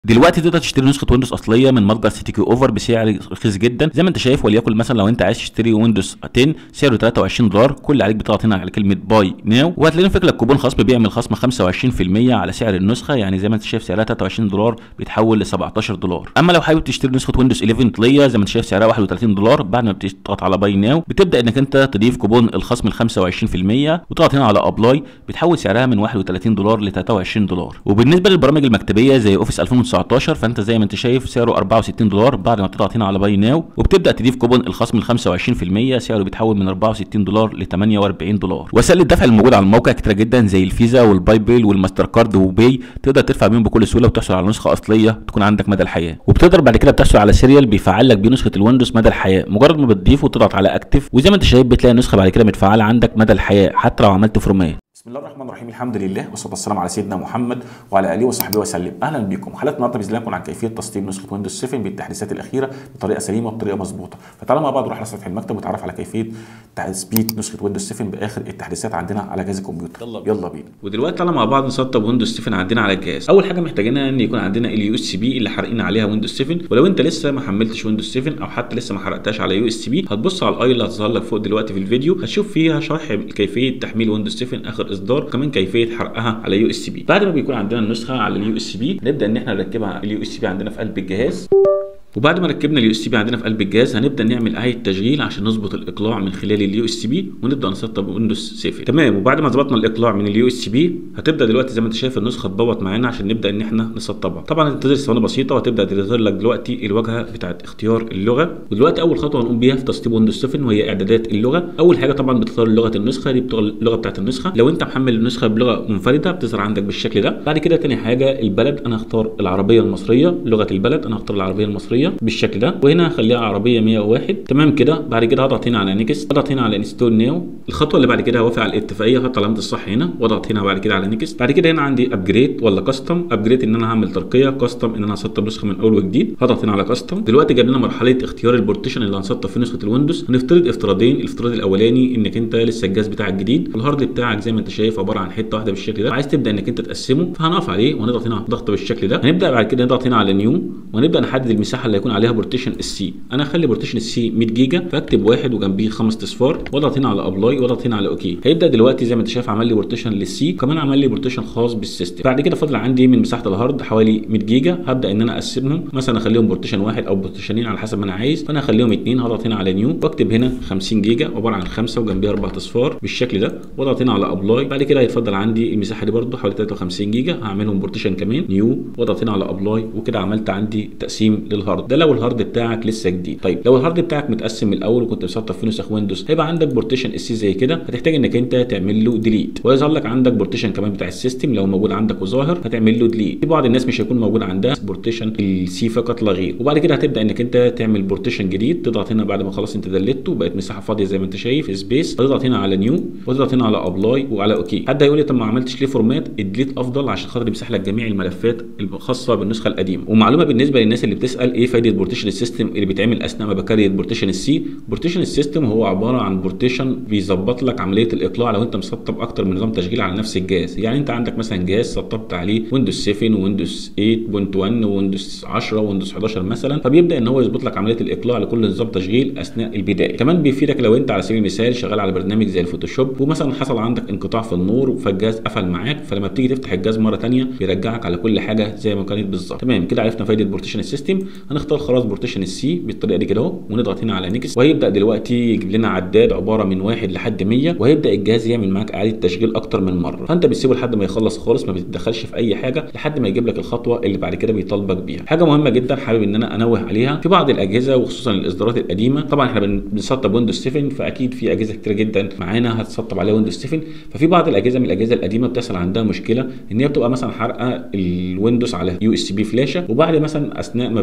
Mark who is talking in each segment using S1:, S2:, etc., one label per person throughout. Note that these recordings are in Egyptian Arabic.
S1: دلوقتي تقدر تشتري نسخه ويندوز اصليه من متجر سيتي كيو اوفر بسعر رخيص جدا زي ما انت شايف وليكن مثلا لو انت عايز تشتري ويندوز 10 سعره 23 دولار كل اللي عليك بتضغط هنا على كلمه باي ناو وهتلاقي فيك لك كوبون خاص بيعمل خصم 25% على سعر النسخه يعني زي ما انت شايف سعرها 23 دولار بيتحول ل 17 دولار اما لو حابب تشتري نسخه ويندوز 11 طليه زي ما انت شايف سعرها 31 دولار بعد ما بتضغط على باي ناو بتبدا انك انت تضيف كوبون الخصم ال 25% وتضغط هنا على ابلاي بتحول سعرها من 31 دولار ل 23 دولار وبالنسبه للبرامج المكتبيه زي اوفيس 2019 فانت زي ما انت شايف سعره 64 دولار بعد ما تضغط هنا على باي ناو وبتبدا تضيف كوبون الخصم ال 25% سعره بيتحول من 64 دولار ل 48 دولار وسائل الدفع الموجوده على الموقع كتيره جدا زي الفيزا والباي بيل والماستر كارد وباي تقدر تدفع بيهم بكل سهوله وتحصل على نسخه اصليه تكون عندك مدى الحياه وبتقدر بعد كده بتحصل على سيريال بيفعل لك بيه نسخه الويندوز مدى الحياه مجرد ما بتضيفه وتضغط على اكتف وزي ما انت شايف بتلاقي النسخه بعد كده متفعله عندك مدى الحياه حتى لو عملت فورمات
S2: بسم الله الرحمن الرحيم الحمد لله والصلاه والسلام على سيدنا محمد وعلى اله وصحبه وسلم اهلا بكم حلقه النهارده باذن الله تكون عن كيفيه تسطيب نسخه ويندوز 7 بالتحديثات الاخيره بطريقه سليمه وبطريقه مظبوطه فتعالى مع بعض نروح على سطح المكتب ونتعرف على كيفيه تثبيت نسخه ويندوز 7 باخر التحديثات عندنا على جهاز الكمبيوتر
S1: يلا
S2: يلا بينا
S1: ودلوقتي تعالى مع بعض نسطب ويندوز 7 عندنا على الجهاز اول حاجه محتاجينها ان يكون عندنا اليو اس بي اللي حارقين عليها ويندوز 7 ولو انت لسه ما حملتش ويندوز 7 او حتى لسه ما حرقتهاش على يو اس بي هتبص على الاي اللي هتظهر لك فوق دلوقتي في الفيديو هتشوف فيها شرح كيفيه تحميل ويندوز 7 اخر اصدار كمان كيفيه حرقها على يو اس بي بعد ما بيكون عندنا النسخه على اليو اس بي نبدا ان احنا نركبها اليو اس بي عندنا في قلب الجهاز وبعد ما ركبنا اليو اس بي عندنا في قلب الجهاز هنبدا نعمل اعاده تشغيل عشان نظبط الاقلاع من خلال اليو اس بي ونبدا نسطب ويندوز 7 تمام وبعد ما ظبطنا الاقلاع من اليو اس بي هتبدا دلوقتي زي ما انت شايف النسخه تبوط معانا عشان نبدا ان احنا نسطبها طبعا هتنتظر ثواني بسيطه وهتبدا تظهر لك دلوقتي الواجهه بتاعت اختيار اللغه ودلوقتي اول خطوه هنقوم بيها في تسطيب ويندوز 7 وهي اعدادات اللغه اول حاجه طبعا بتختار لغه النسخه دي بتغ... اللغه بتاعت النسخه لو انت محمل النسخه بلغه منفرده بتظهر عندك بالشكل ده بعد كده تاني حاجه البلد انا هختار العربيه المصريه لغه البلد انا هختار العربيه المصريه بالشكل ده وهنا هخليها عربيه 101 تمام كده بعد كده هضغط هنا على نيكست اضغط هنا على انستول ناو الخطوه اللي بعد كده هوافق على الاتفاقيه هحط علامه الصح هنا واضغط هنا بعد كده على نيكست بعد كده هنا عندي ابجريد ولا كاستم ابجريد ان انا هعمل ترقيه كاستم ان انا هسطب نسخه من اول وجديد هضغط هنا على كاستم دلوقتي جاب لنا مرحله اختيار البورتيشن اللي هنسطب في نسخه الويندوز هنفترض افتراضين الافتراض الاولاني انك انت لسه الجهاز بتاعك جديد والهارد بتاعك زي ما انت شايف عباره عن حته واحده بالشكل ده عايز تبدا انك انت تقسمه فهنقف عليه ونضغط هنا ضغط بالشكل ده هنبدا بعد كده نضغط هنا على نيو ونبدا نحدد المساحه اللي هيكون عليها بورتيشن السي انا هخلي بورتيشن السي 100 جيجا فاكتب واحد وجنبيه خمس اصفار واضغط هنا على ابلاي واضغط هنا على اوكي هيبدا دلوقتي زي ما انت شايف عمل لي بورتيشن للسي كمان عمل لي بورتيشن خاص بالسيستم بعد كده فاضل عندي من مساحه الهارد حوالي 100 جيجا هبدا ان انا اقسمهم مثلا اخليهم بورتيشن واحد او بورتيشنين على حسب ما انا عايز فانا هخليهم اثنين هضغط هنا على نيو واكتب هنا 50 جيجا عباره عن خمسه وجنبيها اربع اصفار بالشكل ده واضغط هنا على ابلاي بعد كده هيتفضل عندي المساحه دي برده حوالي 53 جيجا هعملهم بورتيشن كمان نيو واضغط هنا على ابلاي وكده عملت عندي تقسيم للهارد ده لو الهارد بتاعك لسه جديد طيب لو الهارد بتاعك متقسم من الاول وكنت مسطب في نسخ ويندوز هيبقى عندك بورتيشن اس زي كده هتحتاج انك انت تعمل له ديليت ويظهر لك عندك بورتيشن كمان بتاع السيستم لو موجود عندك وظاهر هتعمل له ديليت في بعض الناس مش هيكون موجود عندها بورتيشن السي فقط لا غير وبعد كده هتبدا انك انت تعمل بورتيشن جديد تضغط هنا بعد ما خلاص انت دلته بقت مساحه فاضيه زي ما انت شايف سبيس تضغط هنا على نيو وتضغط هنا على ابلاي وعلى اوكي حد هيقول لي طب ما عملتش ليه فورمات الديليت افضل عشان خاطر يمسح لك جميع الملفات الخاصه بالنسخه القديمه ومعلومه بالنسبه للناس اللي بتسال ايه فايده بورتيشن السيستم اللي بيتعمل اثناء ما بكريت بورتيشن السي بورتيشن السيستم هو عباره عن بورتيشن بيظبط لك عمليه الاقلاع لو انت مسطب اكتر من نظام تشغيل على نفس الجهاز يعني انت عندك مثلا جهاز سطبت عليه ويندوز 7 ويندوز 8.1 ويندوز 10 ويندوز 11 مثلا فبيبدا ان هو يظبط لك عمليه الاقلاع لكل نظام تشغيل اثناء البدايه كمان بيفيدك لو انت على سبيل المثال شغال على برنامج زي الفوتوشوب ومثلا حصل عندك انقطاع في النور فالجهاز قفل معاك فلما بتيجي تفتح الجهاز مره ثانيه بيرجعك على كل حاجه زي ما كانت بالظبط تمام كده عرفنا فايده بورتيشن السيستم هنختار خلاص بورتيشن السي بالطريقه دي كده اهو ونضغط هنا على نيكست وهيبدا دلوقتي يجيب لنا عداد عباره من واحد لحد 100 وهيبدا الجهاز يعمل معاك اعاده تشغيل اكتر من مره فانت بتسيبه لحد ما يخلص خالص ما بتتدخلش في اي حاجه لحد ما يجيب لك الخطوه اللي بعد كده بيطالبك بيها حاجه مهمه جدا حابب ان انا انوه عليها في بعض الاجهزه وخصوصا الاصدارات القديمه طبعا احنا بنسطب ويندوز 7 فاكيد في اجهزه كتير جدا معانا هتسطب عليها ويندوز 7 ففي بعض الاجهزه من الاجهزه القديمه بتحصل عندها مشكله ان هي بتبقى مثلا حارقه الويندوز على يو اس بي فلاشه وبعد مثلا اثناء ما النسخه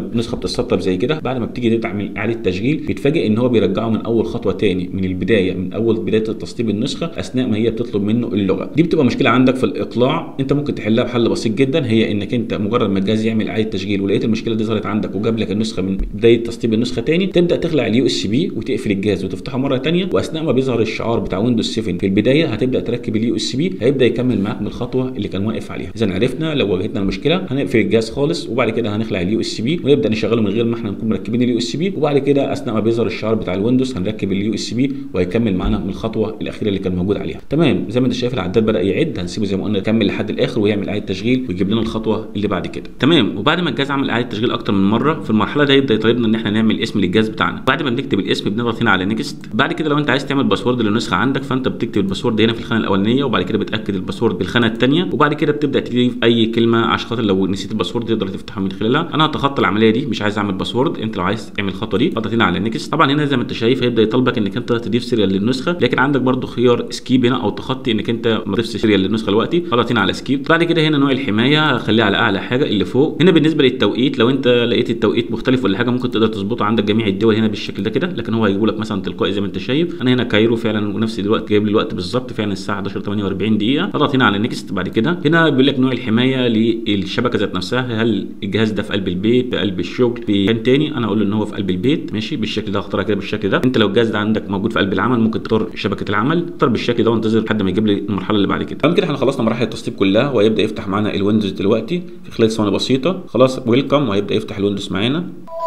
S1: بتتسطب زي كده بعد ما بتيجي تعمل اعاده تشغيل بيتفاجئ ان هو بيرجعه من اول خطوه تاني من البدايه من اول بدايه تسطيب النسخه اثناء ما هي بتطلب منه اللغه دي بتبقى مشكله عندك في الاقلاع انت ممكن تحلها بحل بسيط جدا هي انك انت مجرد ما الجهاز يعمل اعاده تشغيل ولقيت المشكله دي ظهرت عندك وجاب لك النسخه من بدايه تسطيب النسخه تاني تبدا تخلع اليو اس بي وتقفل الجهاز وتفتحه مره تانيه واثناء ما بيظهر الشعار بتاع ويندوز 7 في البدايه هتبدا تركب اليو اس بي هيبدا يكمل معاك من الخطوه اللي كان واقف عليها اذا عرفنا لو واجهتنا المشكله هنقفل الجهاز خالص وبعد كده هنخلع اليو اس بي ونبدا نشغله من غير ما احنا نكون مركبين اليو اس بي وبعد كده اثناء ما بيظهر الشعار بتاع الويندوز هنركب اليو اس بي وهيكمل معانا من الخطوه الاخيره اللي كان موجود عليها تمام زي ما انت شايف العداد بدا يعد هنسيبه زي ما قلنا يكمل لحد الاخر ويعمل اعاده تشغيل ويجيب لنا الخطوه اللي بعد كده تمام وبعد ما الجهاز عمل اعاده تشغيل اكتر من مره في المرحله دي يبدا يطالبنا ان احنا نعمل اسم للجهاز بتاعنا بعد ما بنكتب الاسم بنضغط هنا على نيكست بعد كده لو انت عايز تعمل باسورد للنسخه عندك فانت بتكتب الباسورد هنا في الخانه الاولانيه وبعد كده بتاكد الباسورد بالخانه الثانيه وبعد كده بتبدا تضيف اي كلمه عشان خاطر لو نسيت الباسورد تقدر تفتحها من خلالها انا هتخطى العمليه دي مش عايز اعمل باسورد انت لو عايز تعمل الخطوه دي اضغط هنا على نيكست طبعا هنا زي ما انت شايف هيبدا يطالبك انك انت تضيف سيريال للنسخه لكن عندك برده خيار سكيب هنا او تخطي انك انت ما تضيفش سيريال للنسخه دلوقتي اضغط هنا على سكيب بعد كده هنا نوع الحمايه هخليها على اعلى حاجه اللي فوق هنا بالنسبه للتوقيت لو انت لقيت التوقيت مختلف ولا حاجه ممكن تقدر تظبطه عندك جميع الدول هنا بالشكل ده كده لكن هو هيجيبه لك مثلا تلقائي زي ما انت شايف انا هنا كايرو فعلا ونفس الوقت جايب لي الوقت بالظبط فعلا الساعه 11 48 دقيقه اضغط هنا على نيكست بعد كده هنا بيقول لك نوع الحمايه للشبكه ذات نفسها هل الجهاز ده في قلب البيت في قلب الشغل في مكان تاني انا اقول له ان هو في قلب البيت ماشي بالشكل ده اختارها كده بالشكل ده انت لو الجهاز ده عندك موجود في قلب العمل ممكن تختار شبكه العمل اختار بالشكل ده وانتظر لحد ما يجيب لي المرحله اللي بعد كده تمام كده احنا خلصنا مراحل التسطيب كلها وهيبدا يفتح معانا الويندوز دلوقتي في خلال ثواني بسيطه خلاص ويلكم وهيبدا يفتح الويندوز معانا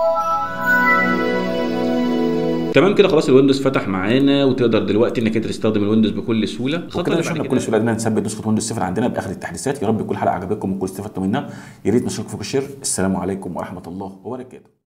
S1: تمام كده خلاص الويندوز فتح معانا وتقدر دلوقتي انك انت تستخدم الويندوز بكل سهوله
S2: وكده نشوفنا بكل سهوله قدرنا نثبت نسخه ويندوز 7 عندنا باخر التحديثات يا رب تكون الحلقه عجبتكم وتكونوا استفدتوا منها يا ريت نشارككم في الشير السلام عليكم ورحمه الله وبركاته